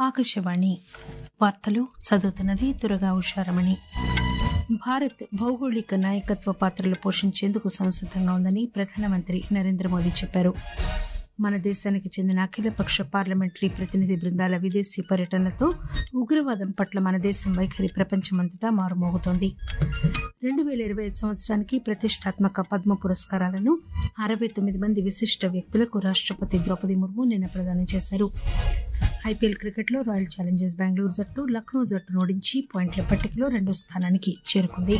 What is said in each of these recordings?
ఆకాశవాణి వార్తలు చదువుతున్నది దురగా ఉషారమణి భారత్ భౌగోళిక నాయకత్వ పాత్రలు పోషించేందుకు సంసిద్దంగా ఉందని ప్రధానమంత్రి నరేంద్ర మోదీ చెప్పారు మన దేశానికి చెందిన అఖిలపక్ష పార్లమెంటరీ ప్రతినిధి బృందాల విదేశీ పర్యటనలతో ఉగ్రవాదం పట్ల మన దేశం వైఖరి ప్రపంచమంతటా మారుమోగుతోంది రెండు పేల ఇరవై ఐదు సంవత్సరానికి ప్రతిష్టాత్మక పద్మ పురస్కారాలను అరవై తొమ్మిది మంది విశిష్ట వ్యక్తులకు రాష్టపతి ద్రౌపది ముర్ము నిన్న ప్రదానం చేశారు ఐపీఎల్ క్రికెట్లో రాయల్ ఛాలెంజర్స్ బెంగళూరు జట్టు లక్నో జట్టును ఓడించి పాయింట్ల పట్టికలో రెండో స్థానానికి చేరుకుంది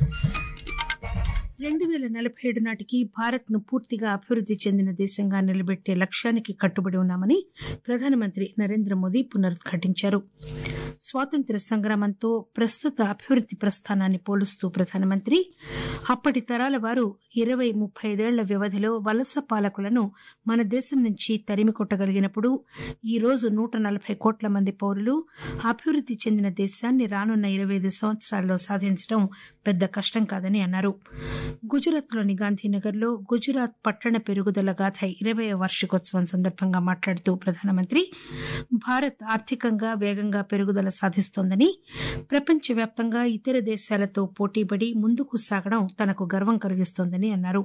రెండు పేల నలభై ఏడు నాటికి భారత్ ను పూర్తిగా అభివృద్ది చెందిన దేశంగా నిలబెట్టే లక్ష్యానికి కట్టుబడి ఉన్నామని ప్రధానమంత్రి నరేంద్ర మోదీ పునరుద్ఘాటించారు స్వాతంత్ర సంగ్రామంతో ప్రస్తుత అభివృద్ది ప్రస్థానాన్ని పోలుస్తూ ప్రధానమంత్రి అప్పటి తరాల వారు ఇరవై ముప్పై ఐదేళ్ల వ్యవధిలో వలస పాలకులను మన దేశం నుంచి తరిమి కొట్టగలిగినప్పుడు ఈ రోజు నూట నలభై కోట్ల మంది పౌరులు అభివృద్ది చెందిన దేశాన్ని రానున్న ఇరవై ఐదు సంవత్సరాల్లో సాధించడం పెద్ద కష్టం కాదని అన్నారు గుజరాత్లోని గాంధీనగర్ లో గుజరాత్ పట్టణ పెరుగుదల గాథ ఇరవై వార్షికోత్సవం సందర్భంగా మాట్లాడుతూ ప్రధానమంత్రి భారత్ ఆర్థికంగా వేగంగా పెరుగుదల సాధిస్తోందని ప్రపంచవ్యాప్తంగా ఇతర దేశాలతో పోటీపడి ముందుకు సాగడం తనకు గర్వం కలిగిస్తోందని అన్నారు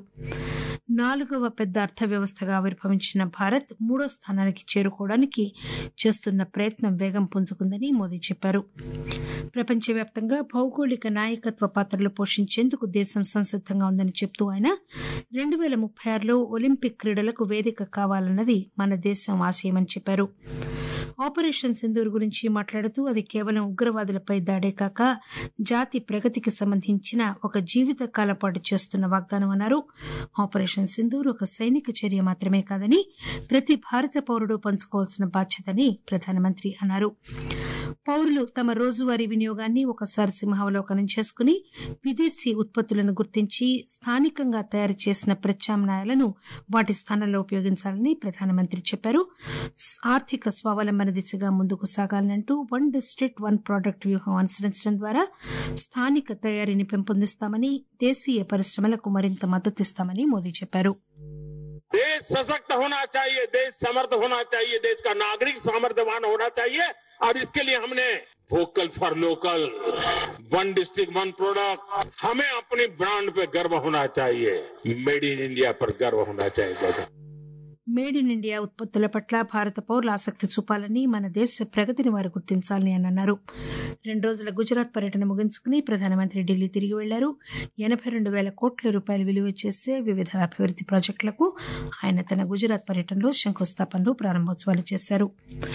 నాలుగవ పెద్ద అర్థవ్యవస్థగా ఆవిర్భవించిన భారత్ మూడో స్థానానికి చేరుకోవడానికి చేస్తున్న ప్రయత్నం వేగం పుంజుకుందని మోదీ చెప్పారు ప్రపంచవ్యాప్తంగా భౌగోళిక నాయకత్వ పాత్రలు పోషించేందుకు దేశం సంసిద్దంగా ఉందని చెబుతూ ఆయన రెండు పేల ముప్పై ఆరులో ఒలింపిక్ క్రీడలకు వేదిక కావాలన్నది మన దేశం ఆశయమని చెప్పారు ఆపరేషన్ సింధూర్ గురించి మాట్లాడుతూ అది కేవలం ఉగ్రవాదులపై దాడే కాక జాతి ప్రగతికి సంబంధించిన ఒక జీవిత కాలం పాటు చేస్తున్న వాగ్దానం అన్నారు ఆపరేషన్ సింధూర్ ఒక సైనిక చర్య మాత్రమే కాదని ప్రతి భారత పౌరుడు పంచుకోవాల్సిన బాధ్యతని ప్రధానమంత్రి అన్నారు పౌరులు తమ రోజువారీ వినియోగాన్ని ఒకసారి సింహావలోకనం చేసుకుని విదేశీ ఉత్పత్తులను గుర్తించి స్థానికంగా తయారు చేసిన ప్రత్యామ్నాయాలను వాటి స్థానంలో ఉపయోగించాలని ప్రధానమంత్రి చెప్పారు ఆర్థిక స్వావలంబన దిశగా ముందుకు సాగాలంటూ వన్ డిస్టిక్ట్ వన్ ప్రాడక్ట్ వ్యూహం అనుసరించడం ద్వారా స్థానిక తయారీని పెంపొందిస్తామని దేశీయ పరిశ్రమలకు మరింత మద్దతిస్తామని మోదీ చెప్పారు देश सशक्त होना चाहिए देश समर्थ होना चाहिए देश का नागरिक सामर्थ्यवान होना चाहिए और इसके लिए हमने vocal for local one district one product हमें अपनी ब्रांड पे गर्व होना चाहिए मेड इन इंडिया पर गर्व होना चाहिए మేడ్ ఇన్ ఇండియా ఉత్పత్తుల పట్ల భారత పౌరులు ఆసక్తి చూపాలని మన దేశ ప్రగతిని వారు గుర్తించాలని ఆయన అన్నారు రెండు రోజుల గుజరాత్ పర్యటన ముగించుకుని ప్రధానమంత్రి ఢిల్లీ తిరిగి వెళ్లారు ఎనబై రెండు పేల కోట్ల రూపాయలు విలువ చేసే వివిధ అభివృద్ది ప్రాజెక్టులకు ఆయన తన గుజరాత్ పర్యటనలో శంకుస్థాపనలు ప్రారంభోత్సవాలు చేశారు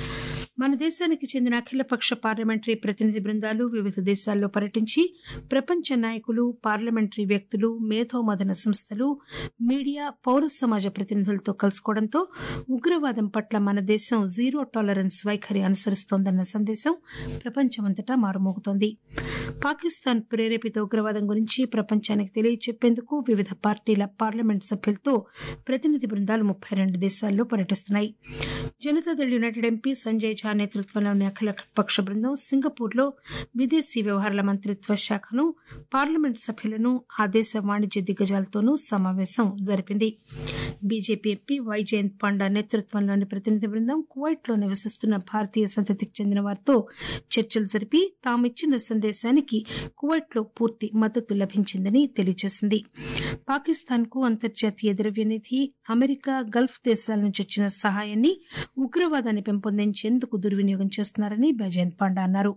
మన దేశానికి చెందిన అఖిలపక్ష పార్లమెంటరీ ప్రతినిధి బృందాలు వివిధ దేశాల్లో పర్యటించి ప్రపంచ నాయకులు పార్లమెంటరీ వ్యక్తులు మేధోమథన సంస్థలు మీడియా పౌర సమాజ ప్రతినిధులతో కలుసుకోవడంతో ఉగ్రవాదం పట్ల మన దేశం జీరో టాలరెన్స్ వైఖరి అనుసరిస్తోందన్న సందేశం ప్రపంచమంతటా మారుమోగుతోంది పాకిస్తాన్ ప్రేరేపిత ఉగ్రవాదం గురించి ప్రపంచానికి తెలియచెప్పేందుకు వివిధ పార్టీల పార్లమెంట్ సభ్యులతో ప్రతినిధి బృందాలు ముప్పై రెండు దేశాల్లో పర్యటిస్తున్నాయి జనతాదళ్ యునైటెడ్ ఎంపీ సంజయ్ ఝా నేతృత్వంలోని అఖిల పక్ష బృందం సింగపూర్ లో విదేశీ వ్యవహారాల మంత్రిత్వ శాఖను పార్లమెంట్ సభ్యులను ఆ దేశ వాణిజ్య దిగ్గజాలతోనూ సమావేశం జరిపింది బీజేపీ ఎంపీ వైజయంత్ పాండా నేతృత్వంలోని ప్రతినిధి బృందం కువైట్ లో నివసిస్తున్న భారతీయ సంతతికి చెందిన వారితో చర్చలు జరిపి తామిచ్చిన సందేశానికి కువైట్ లో పూర్తి మద్దతు లభించిందని తెలియజేసింది పాకిస్తాన్ కు అంతర్జాతీయ ద్రవ్యనిధి అమెరికా గల్ఫ్ దేశాల నుంచి వచ్చిన సహాయాన్ని ఉగ్రవాదాన్ని పెంపొందించేందుకు దుర్వినియోగం చేస్తున్నారని బైజయంత్ పాండా అన్నారు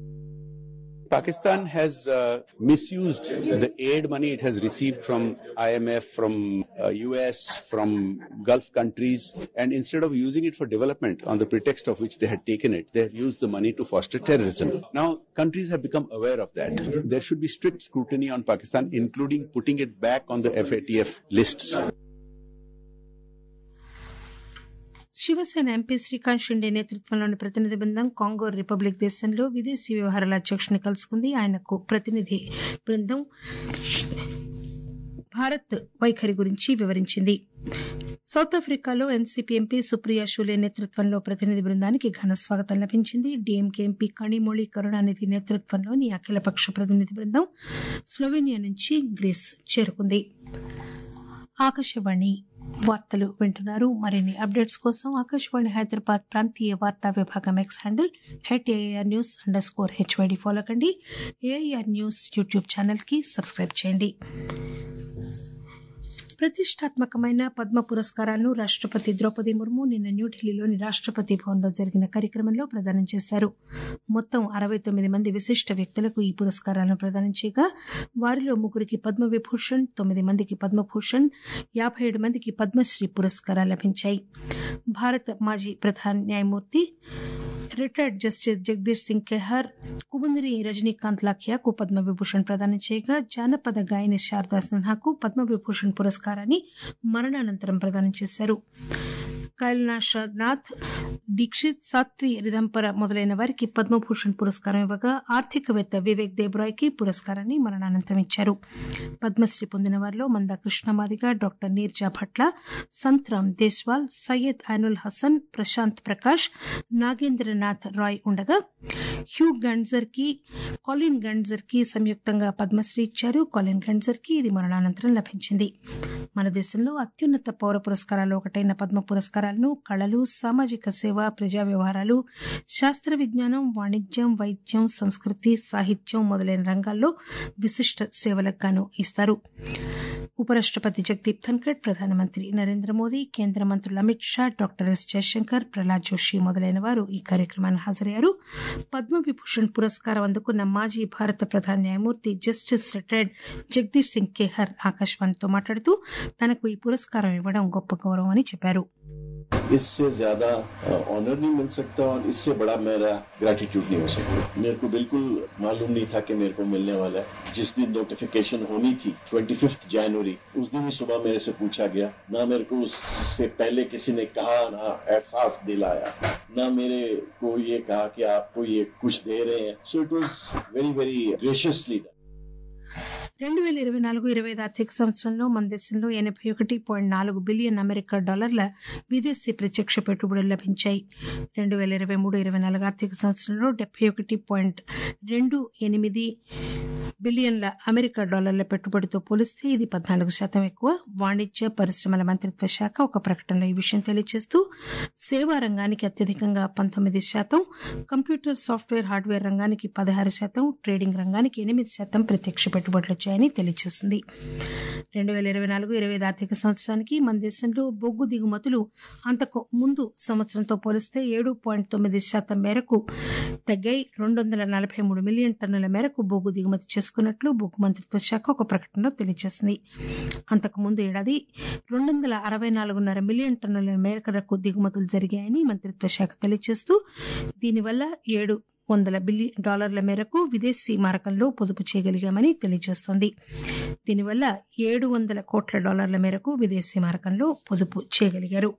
Pakistan has uh, misused the aid money it has received from IMF, from uh, US, from Gulf countries, and instead of using it for development on the pretext of which they had taken it, they have used the money to foster terrorism. Now, countries have become aware of that. There should be strict scrutiny on Pakistan, including putting it back on the FATF lists. Shiv Sena MP Shrikant Shinde నేతృత్వంలోని ప్రతినిధి బృందం Congo republic దేశంలో విదేశీ వ్యవహారాల అధ్యక్షుని కలుసుకుంది ఆయనకు ప్రతినిధి బృందం భారత్ వైఖరి గురించి వివరించింది సౌత్ ఆఫ్రికాలో ఎన్సీపీ ఎంపీ సుప్రియా షూలే నేతృత్వంలో ప్రతినిధి బృందానికి ఘన స్వాగతం లభించింది డీఎంకే ఎంపీ కణిమొళి కరుణానిధి నేతృత్వంలోని అఖిలపక్ష ప్రతినిధి బృందం స్లోవేనియా నుంచి గ్రీస్ చేరుకుంది ఆకాశవాణి వార్తలు వింటున్నారు మరిన్ని అప్డేట్స్ కోసం ఆకాశవాణి హైదరాబాద్ ప్రాంతీయ వార్తా విభాగం X handle at A R news underscore HYD follow కండి ఏఆర్ న్యూస్ యూట్యూబ్ ఛానల్ కి సబ్స్క్రైబ్ చేయండి ప్రతిష్టాత్మకమైన పద్మ పురస్కారాలను రాష్టపతి ద్రౌపది ముర్ము నిన్న న్యూఢిల్లీలోని రాష్టపతి భవన్లో జరిగిన కార్యక్రమంలో ప్రదానం చేశారు మొత్తం అరవై తొమ్మిది మంది విశిష్ట వ్యక్తులకు ఈ పురస్కారాలను ప్రదానం చేయగా వారిలో ముగ్గురికి పద్మవిభూషణ్ తొమ్మిది మందికి పద్మభూషణ్ యాభై ఏడు మందికి పద్మశ్రీ పురస్కారాలు లభించాయి భారత మాజీ ప్రధాన న్యాయమూర్తి రిటైర్డ్ జస్టిస్ జగదీష్ సింగ్ కెహార్ కుముందిరి రజనీకాంత్ లాఖియాకు పద్మవిభూషణ్ ప్రదానం చేయగా జానపద గాయని శారదా సిన్హాకు పద్మవిభూషణ్ పురస్కారాన్ని మరణానంతరం ప్రదానం చేశారు కైలాషనాథ్ దీక్షిత్ సాత్వి రిదంపర మొదలైన వారికి పద్మభూషణ్ పురస్కారం ఇవ్వగా ఆర్థికవేత్త వివేక్ దేబ్రాయ్ కి పురస్కారాన్ని మరణానంతరం ఇచ్చారు పద్మశ్రీ పొందిన వారిలో మంద కృష్ణమాదిగ డాక్టర్ నీర్జా భట్ల సంత్రామ్ దేశ్వాల్ సయ్యద్ ఐనుల్ హసన్ ప్రశాంత్ ప్రకాష్ నాగేంద్రనాథ్ రాయ్ ఉండగా హ్యూ గండ్జర్ కి కాలిన్ గండ్జర్ కి సంయుక్తంగా పద్మశ్రీ ఇచ్చారు కాలిన్ గండ్జర్ కి ఇది మరణానంతరం లభించింది మన దేశంలో అత్యున్నత పౌర పురస్కారాలు ఒకటైన పద్మ పురస్కారాలను కళలు సామాజిక సేవ ప్రజా వ్యవహారాలు శాస్త్ర విజ్ఞానం వాణిజ్యం వైద్యం సంస్కృతి సాహిత్యం మొదలైన రంగాల్లో విశిష్ట సేవలకు గాను ఇస్తారు ఉపరాష్టపతి జగదీప్ ధన్కడ్ ప్రధానమంత్రి నరేంద్ర మోదీ కేంద్ర మంత్రులు అమిత్ షా డాక్టర్ ఎస్ జయశంకర్ ప్రహ్లాద్ జోషి మొదలైన వారు ఈ కార్యక్రమానికి హాజరయ్యారు పద్మవిభూషణ్ పురస్కారం అందుకున్న మాజీ భారత ప్రధాన న్యాయమూర్తి జస్టిస్ రిటైర్డ్ జగదీష్ సింగ్ కేహర్ ఆకాశవాణితో మాట్లాడుతూ తనకు ఈ పురస్కారం ఇవ్వడం గొప్ప గౌరవం అని చెప్పారు इससे ज्यादा ऑनर नहीं मिल सकता और इससे बड़ा मेरा ग्रेटिट्यूड नहीं हो सकता मेरे को बिल्कुल मालूम नहीं था कि मेरे को मिलने वाला है जिस दिन नोटिफिकेशन होनी थी ट्वेंटी फिफ्थ जनवरी उस दिन ही सुबह मेरे से पूछा गया ना मेरे को उससे पहले किसी ने कहा ना एहसास दिलाया ना मेरे को ये कहा कि आपको ये कुछ दे रहे हैं so it was very very graciously రెండు వేల ఇరవై నాలుగు ఇరవై ఐదు ఆర్థిక సంవత్సరంలో మన దేశంలో ఎనభై ఒకటి పాయింట్ నాలుగు బిలియన్ అమెరికా డాలర్ల విదేశీ ప్రత్యక్ష పెట్టుబడులు లభించాయి రెండు వేల ఇరవై మూడు ఇరవై నాలుగు ఆర్థిక సంవత్సరంలో డెబ్బై ఒకటి పాయింట్ రెండు ఎనిమిది బిలియన్ల అమెరికా డాలర్ల పెట్టుబడితో పోలిస్తే ఇది పద్నాలుగు శాతం ఎక్కువ వాణిజ్య పరిశ్రమల మంత్రిత్వ శాఖ ఒక ప్రకటనలో ఈ విషయం తెలియజేస్తూ సేవా రంగానికి అత్యధికంగా పంతొమ్మిది శాతం కంప్యూటర్ సాఫ్ట్వేర్ హార్డ్వేర్ రంగానికి పదహారు శాతం ట్రేడింగ్ రంగానికి ఎనిమిది శాతం ప్రత్యక్ష పెట్టుబడులు వచ్చాయని తెలియజేసింది రెండు వేల ఇరవై నాలుగు ఇరవై ఐదు ఆర్థిక సంవత్సరానికి మన దేశంలో బొగ్గు దిగుమతులు అంతకు ముందు సంవత్సరంతో పోలిస్తే ఏడు పాయింట్ తొమ్మిది శాతం మేరకు తగ్గాయి రెండు వందల నలభై మూడు మిలియన్ టన్నుల మేరకు బొగ్గు దిగుమతి చేసుకున్నట్లు బొగ్గు మంత్రిత్వ శాఖ ఒక ప్రకటనలో తెలియజేసింది అంతకు ముందు ఏడాది రెండు వందల అరవై నాలుగున్నర మిలియన్ టన్నుల మేరకు దిగుమతులు జరిగాయని మంత్రిత్వ శాఖ తెలియజేస్తూ దీనివల్ల ఏడు వందల బిలియన్ డాలర్ల మేరకు విదేశీ మారకంలో పొదుపు చేయగలిగామని తెలియజేస్తోంది దీనివల్ల ఏడు వందల కోట్ల డాలర్ల మేరకు విదేశీ మారకంలో పొదుపు చేయగలిగారు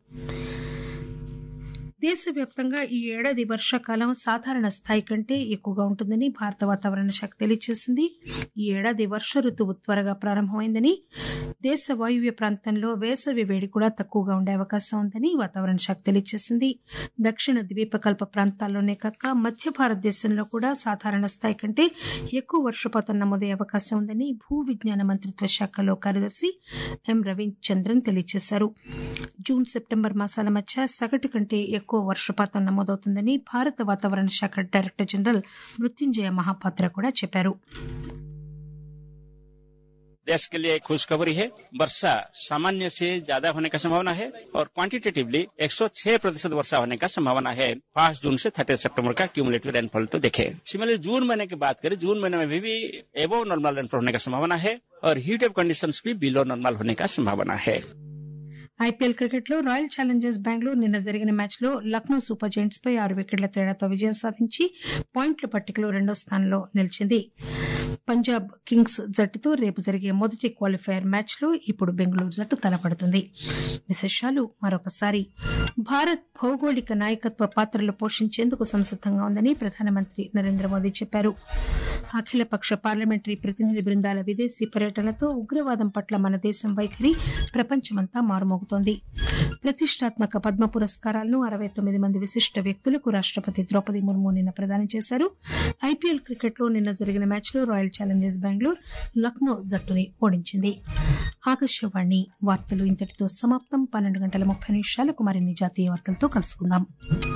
దేశవ్యాప్తంగా ఈ ఏడాది వర్షాకాలం సాధారణ స్థాయి కంటే ఎక్కువగా ఉంటుందని భారత వాతావరణ శాఖ తెలియజేసింది ఈ ఏడాది వర్ష ఋతువు త్వరగా ప్రారంభమైందని దేశ వాయువ్య ప్రాంతంలో వేసవి వేడి కూడా తక్కువగా ఉండే అవకాశం ఉందని వాతావరణ శాఖ తెలియజేసింది దక్షిణ ద్వీపకల్ప ప్రాంతాల్లోనే కాక మధ్య భారతదేశంలో కూడా సాధారణ స్థాయి కంటే ఎక్కువ వర్షపాతం నమోదయ్యే అవకాశం ఉందని భూ విజ్ఞాన మంత్రిత్వ శాఖలో కార్యదర్శి ఎం రవీంద్రన్ తెలియజేశారు జూన్ సెప్టెంబర్ మాసాల మధ్య సగటు కంటే ఎక్కువ వర్షపాతం నమోదవుతుందని భారత వాతావరణ శాఖ డైరెక్టర్ జనరల్ మృత్యుంజయ మహాపాత్ర కూడా చెప్పారు देश के लिए खुशखबरी है वर्षा सामान्य से ज्यादा होने का संभावना है और क्वांटिटेटिवली 106 प्रतिशत वर्षा होने का संभावना है पांच जून से थर्टी सितंबर का क्यूमुलेटिव रेनफॉल तो देखे सिमिलरली जून महीने की बात करें जून महीने में भी, भी एवो नॉर्मल रेनफॉल होने का संभावना है और हीट वेव कंडीशंस भी बिलो नॉर्मल होने का संभावना है ఐపీఎల్ క్రికెట్ లో రాయల్ ఛాలెంజర్స్ బెంగళూరు నిన్న జరిగిన మ్యాచ్ లో లక్నో సూపర్ జెయింట్స్ పై ఆరు వికెట్ల తేడాతో విజయం సాధించి పాయింట్ల పట్టికలో రెండో స్థానంలో నిలిచింది పంజాబ్ కింగ్స్ జట్టుతో రేపు జరిగే మొదటి క్వాలిఫైయర్ మ్యాచ్ లో ఇప్పుడు బెంగళూరు జట్టు తలపడుతుంది విశేషాలు మరొకసారి భారత్ భౌగోళిక నాయకత్వ పాత్రలు పోషించేందుకు సంసిద్దంగా ఉందని ప్రధానమంత్రి నరేంద్ర మోదీ చెప్పారు అఖిలపక్ష పార్లమెంటరీ ప్రతినిధి బృందాల విదేశీ పర్యటనలతో ఉగ్రవాదం పట్ల మన దేశం వైఖరి ప్రపంచమంతా మారుమోగుతోంది ప్రతిష్టాత్మక పద్మ పురస్కారాలను అరవై తొమ్మిది మంది విశిష్ట వ్యక్తులకు రాష్టపతి ద్రౌపది ముర్ము నిన్న ప్రదానం చేశారు ఐపీఎల్ క్రికెట్ లో నిన్న జరిగిన మ్యాచ్ లో రాయల్ ఛాలెంజర్స్ బెంగళూరు లక్నో జట్టుని ఓడించింది ఆకాశవాణి వార్తలు ఇంతటితో సమాప్తం పన్నెండు గంటల ముప్పై నిమిషాలకు మరిన్ని జాతీయ వార్తలతో కలుసుకుందాం